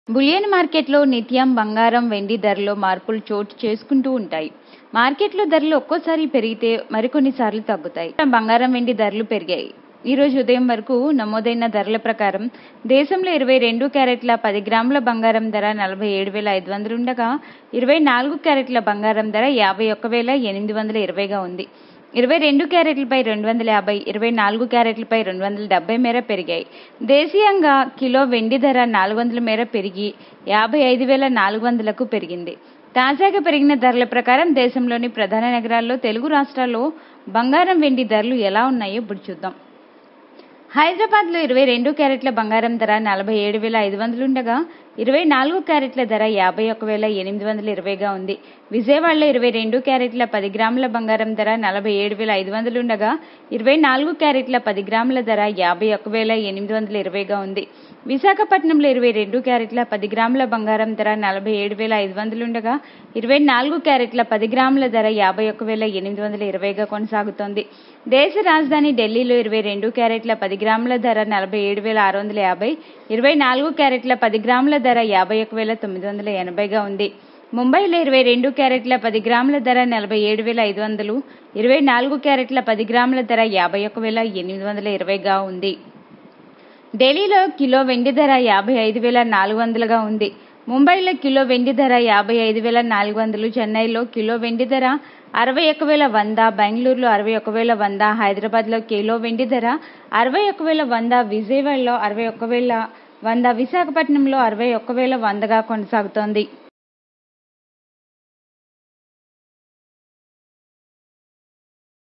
bullion మార్కెట్లో నిత్యం బంగారం వెండి ధరలో మార్పులు చోటు చేసుకుంటూ ఉంటాయి మార్కెట్లో ధరలు ఒక్కోసారి పెరిగితే మరికొన్నిసార్లు తగ్గుతాయి బంగారం వెండి ధరలు పెరిగాయి ఈ రోజు ఉదయం వరకు నమోదైన ధరల ప్రకారం దేశంలో ఇరవై రెండు క్యారెట్ల పది గ్రాముల బంగారం ధర నలభై ఏడు వేల ఐదు వందలు ఉండగా ఇరవై నాలుగు క్యారెట్ల బంగారం ధర యాభై ఒక్క వేల ఎనిమిది వందల ఇరవైగా ఉంది ఇరవై రెండు క్యారెట్లపై రెండు వందల యాభై ఇరవై నాలుగు క్యారెట్లపై రెండు వందల డెబ్బై మేర పెరిగాయి దేశీయంగా కిలో వెండి ధర నాలుగు వందల మేర పెరిగి యాభై ఐదు వేల నాలుగు వందలకు పెరిగింది తాజాగా పెరిగిన ధరల ప్రకారం దేశంలోని ప్రధాన నగరాల్లో తెలుగు రాష్ట్రాల్లో బంగారం వెండి ధరలు ఎలా ఉన్నాయో ఇప్పుడు చూద్దాం హైదరాబాద్లో ఇరవై రెండు క్యారెట్ల బంగారం ధర నలభై ఏడు వేల ఐదు వందలు ఉండగా ఇరవై నాలుగు క్యారెట్ల ధర యాభై ఒక వేల ఎనిమిది వందల ఇరవైగా ఉంది విజయవాడలో ఇరవై రెండు క్యారెట్ల పది గ్రాముల బంగారం ధర నలభై ఏడు వేల ఐదు వందలు ఉండగా ఇరవై నాలుగు క్యారెట్ల పది గ్రాముల ధర యాభై ఒక వేల ఎనిమిది వందల ఇరవైగా ఉంది విశాఖపట్నంలో ఇరవై రెండు క్యారెట్ల పది గ్రాముల బంగారం ధర నలభై ఏడు వేల ఐదు వందలు ఉండగా ఇరవై నాలుగు క్యారెట్ల పది గ్రాముల ధర యాభై ఒక వేల ఎనిమిది వందల ఇరవైగా కొనసాగుతోంది దేశ రాజధాని ఢిల్లీలో ఇరవై రెండు క్యారెట్ల పది గ్రాముల ధర నలభై ఏడు వేల ఆరు వందల యాభై ఇరవై నాలుగు క్యారెట్ల పది గ్రాముల ధర యాభై ఒక వేల తొమ్మిది వందల ఎనభైగా ఉంది ముంబైలో ఇరవై రెండు క్యారెట్ల పది గ్రాముల ధర నలభై ఏడు వేల ఐదు వందలు ఇరవై నాలుగు క్యారెట్ల పది గ్రాముల ధర యాభై ఒక వేల ఎనిమిది వందల ఇరవైగా ఉంది ఢిల్లీలో కిలో వెండి ధర యాభై ఐదు వేల నాలుగు వందలుగా ఉంది ముంబైలో కిలో వెండి ధర యాభై ఐదు వేల నాలుగు వందలు చెన్నైలో కిలో వెండి ధర అరవై ఒక వేల వంద బెంగళూరులో అరవై ఒక వేల వంద హైదరాబాద్లో కిలో వెండి ధర అరవై ఒక వేల వంద విజయవాడలో అరవై ఒక వేల వంద విశాఖపట్నంలో అరవై ఒక వేల వందగా కొనసాగుతోంది